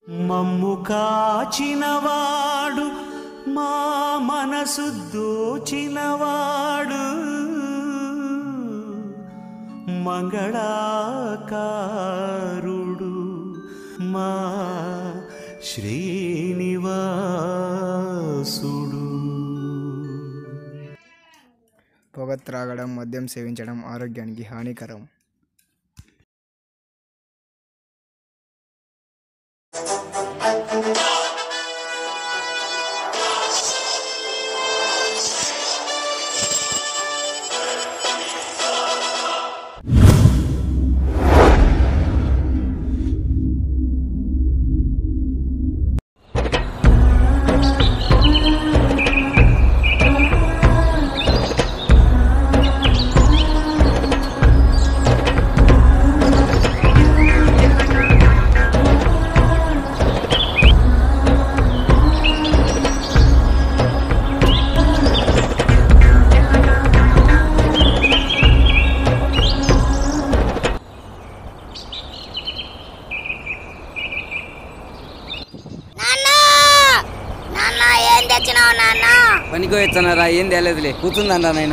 మమ్ము కాచినవాడు మా మనసు దోచినవాడు మంగళాకారుడు మా శ్రీనివాసుడు పొగ త్రాగడం మద్యం సేవించడం ఆరోగ్యానికి హానికరం నాన్న నాన్న ఏం తెచ్చినావు నాన్న పనికి వచ్చానరా ఏం తేలేదులే కూర్చుందంట నాయన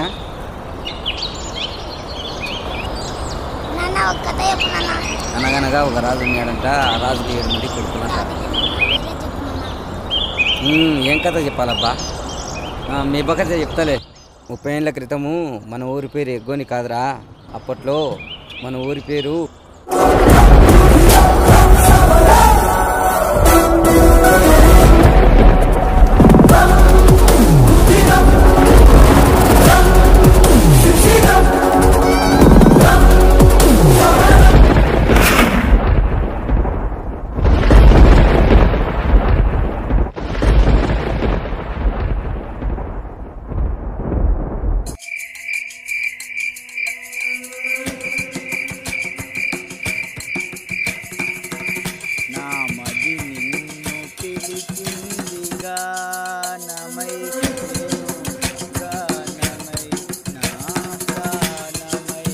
నాన్న ఒక కథ చెప్పు నాన్న అనగనగా ఒక రాజు ఉన్నాడంట ఆ రాజుకి ఏడు మంది కొడుకులంట మీరే చెప్పు నాన్న. ఉమ్, ఏం కథ చెప్పాలబ్బా ఆ, మీ బకత చెప్తాలే ముప్పై ఏళ్ళ క్రితము మన ఊరి పేరు ఎగ్గోని కాదురా అప్పట్లో మన ఊరి పేరు నా మది నిన్ను పిలిచింది గానమై గానమై నా గానమై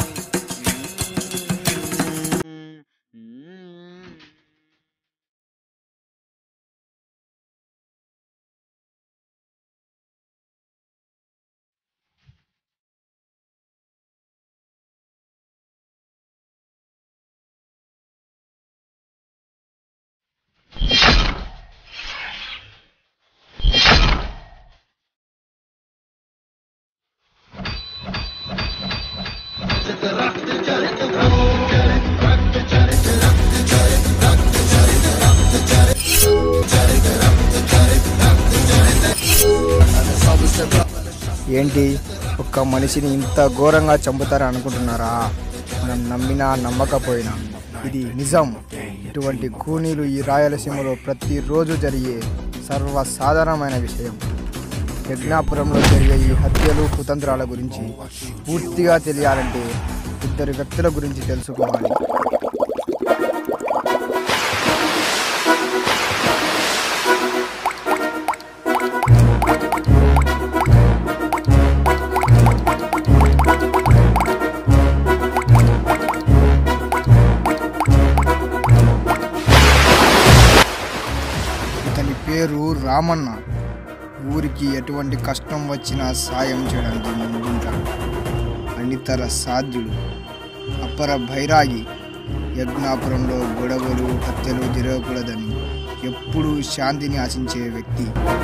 ఏంటి ఒక్క మనిషిని ఇంత ఘోరంగా చంపుతారా అనుకుంటున్నారా మనం నమ్మినా నమ్మకపోయినా ఇది నిజం ఇటువంటి కూనీలు ఈ రాయలసీమలో ప్రతిరోజు జరిగే సర్వసాధారణమైన విషయం యజ్ఞాపురంలో జరిగే ఈ హత్యలు కుతంత్రాల గురించి పూర్తిగా తెలియాలంటే ఇద్దరు వ్యక్తుల గురించి తెలుసుకోవాలి ఇతని పేరు రామన్న ఊరికి ఎటువంటి కష్టం వచ్చినా సాయం చేయడానికి ముందుంటాడు అనితర సాధ్యుడు అపర భైరాగి యజ్ఞాపురంలో గొడవలు హత్యలు జరగకూడదని ఎప్పుడూ శాంతిని ఆశించే వ్యక్తి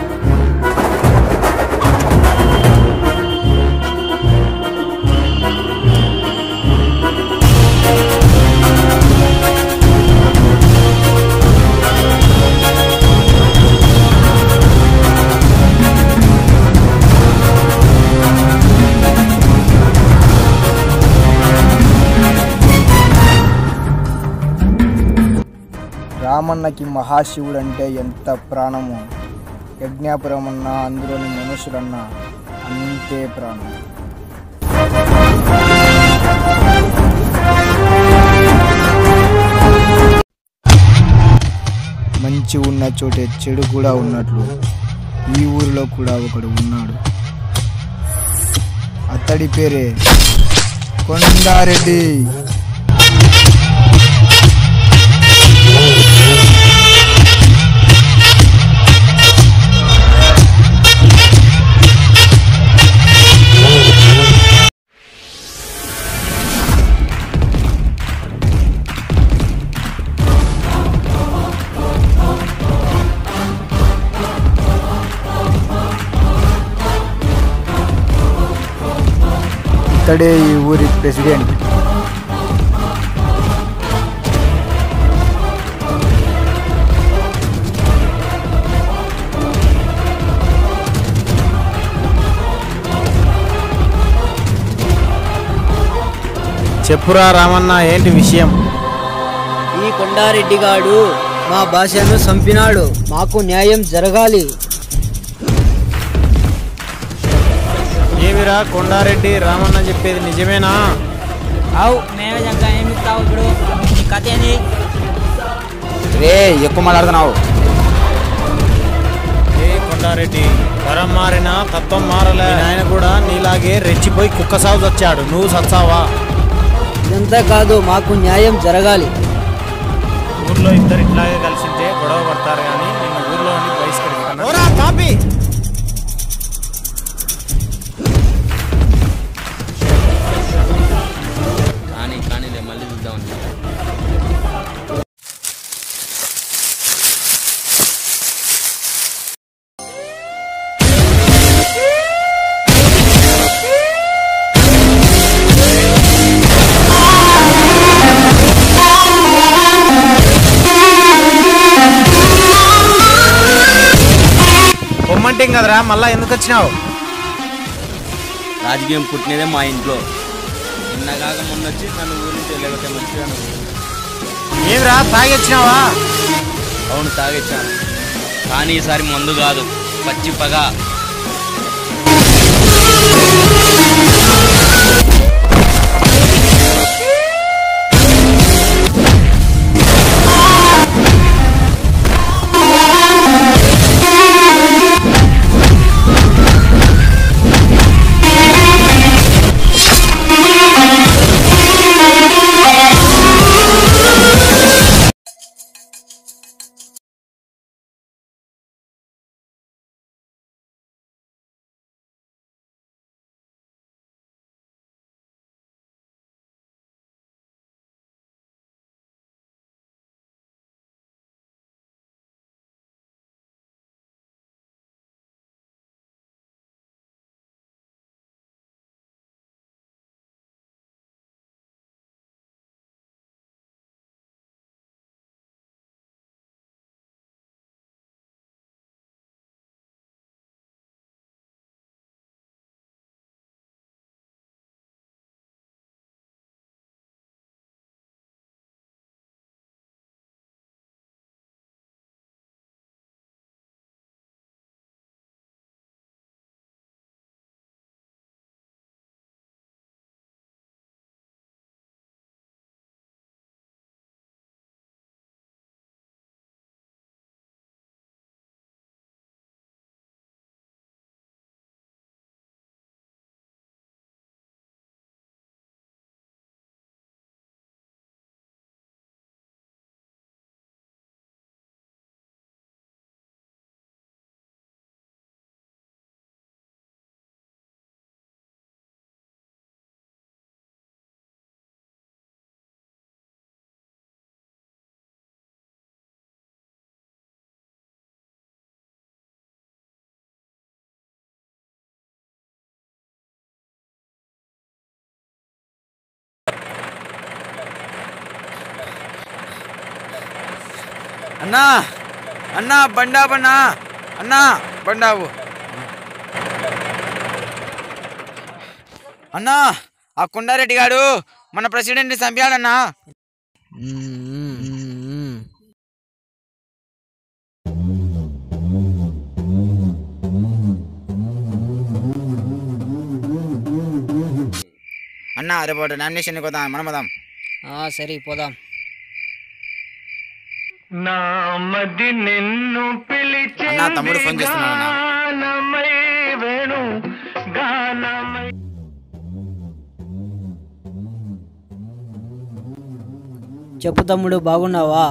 రామన్నకి మహాశివుడు అంటే ఎంత ప్రాణమో యజ్ఞాపురం అన్నా అందులోని మనుషులన్నా అంతే ప్రాణం మంచి ఉన్న చోటే చెడు కూడా ఉన్నట్లు ఈ ఊరిలో కూడా ఒకడు ఉన్నాడు అతడి పేరే కొండారెడ్డి ఇతడే ఈ ఊరి ప్రెసిడెంట్ చెప్పురా రామన్న ఏంటి విషయం ఈ కొండారెడ్డి గాడు మా భాషను చంపినాడు మాకు న్యాయం జరగాలి ఏమిరా కొండారెడ్డి రామన్న చెప్పేది నిజమేనా అవు మేమే చంపా ఏమి ఇస్తావు ఇప్పుడు నీ కథ ఏంది రే ఎక్కువ మాట్లాడుతున్నావు ఏ కొండారెడ్డి తరం మారినా తత్వం మారలే మీ ఆయన కూడా నీలాగే రెచ్చిపోయి కుక్క సాగు వచ్చాడు నువ్వు సచ్చావా ఇదంతా కాదు మాకు న్యాయం జరగాలి ఊర్లో ఇద్దరు ఇట్లాగే కలిసింటే గొడవ పడతారు కానీ నిన్ను ఊర్లో ఉండి బహిష్కరిస్తాను కాపీ కానీ కానీ మళ్ళీ చూద్దామని పొమ్మంటే కదరా మళ్ళా ఎందుకు వచ్చినావు రాజకీయం పుట్టినదే మా ఇంట్లో నిన్నగాక మొన్న వచ్చి నన్ను ఊరి నుంచి వెళ్ళగొట్టే మంచిగా ఏమిరా తాగి వచ్చినావా అవును తాగొచ్చాను కానీ ఈసారి మందు కాదు పచ్చి పగ అన్నా అన్నా బండాబన్నా అన్నా బండావు అన్నా ఆ కొండారెడ్డి గాడు మన ప్రెసిడెంట్ని చంపాడన్నా అన్నా రేపు నామినేషన్ కదా మనం వదాం ఆ, సరే పోదాం అన్నా తమ్ముడు ఫోన్ చేస్తున్నాడు అన్నా చెప్పు తమ్ముడు బాగున్నావా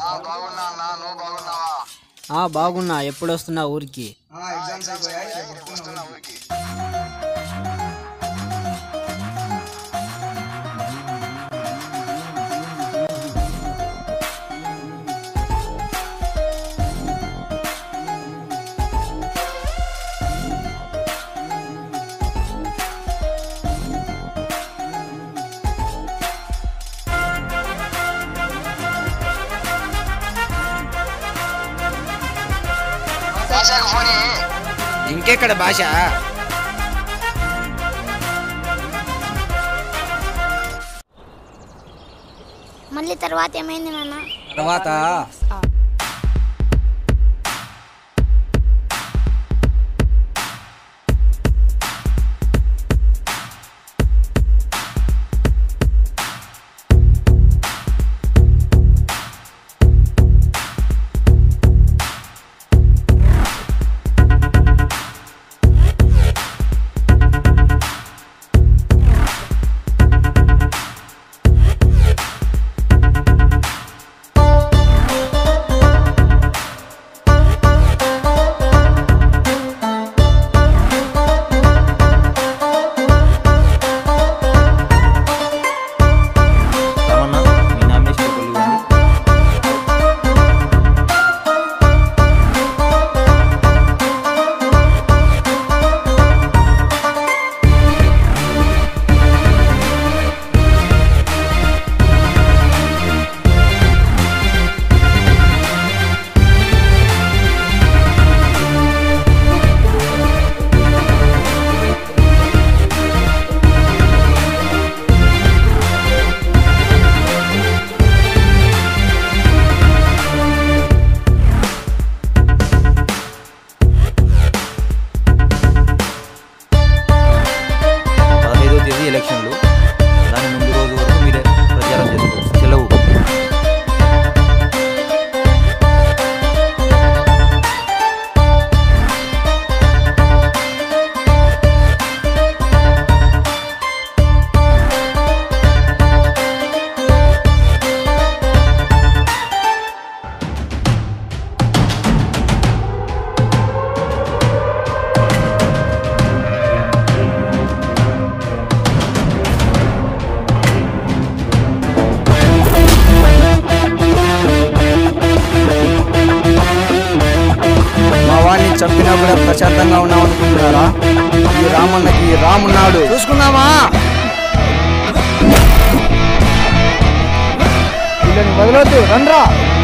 ఆ బాగున్నా ఎప్పుడు వస్తున్నా ఊరికి ఇంకెక్కడ భాష మళ్ళీ తర్వాత ఏమైంది నాన్న తర్వాత రమణ మీ నామినేషన్ పేపర్లు ఇవ్వండి పదహైదో తేదీ ఎలక్షన్లు దాని ముందు రోజు వరకు మీరే ప్రచారం చేసుకోవచ్చు సెలవు మా వాడిని చంపినా కూడా ప్రశాంతంగా ఉన్నాం అనుకుంటున్నారా ఈ రామన్నకి రామున్నాడు చూసుకుందామా వీళ్ళని వదలొద్దు రండ్రా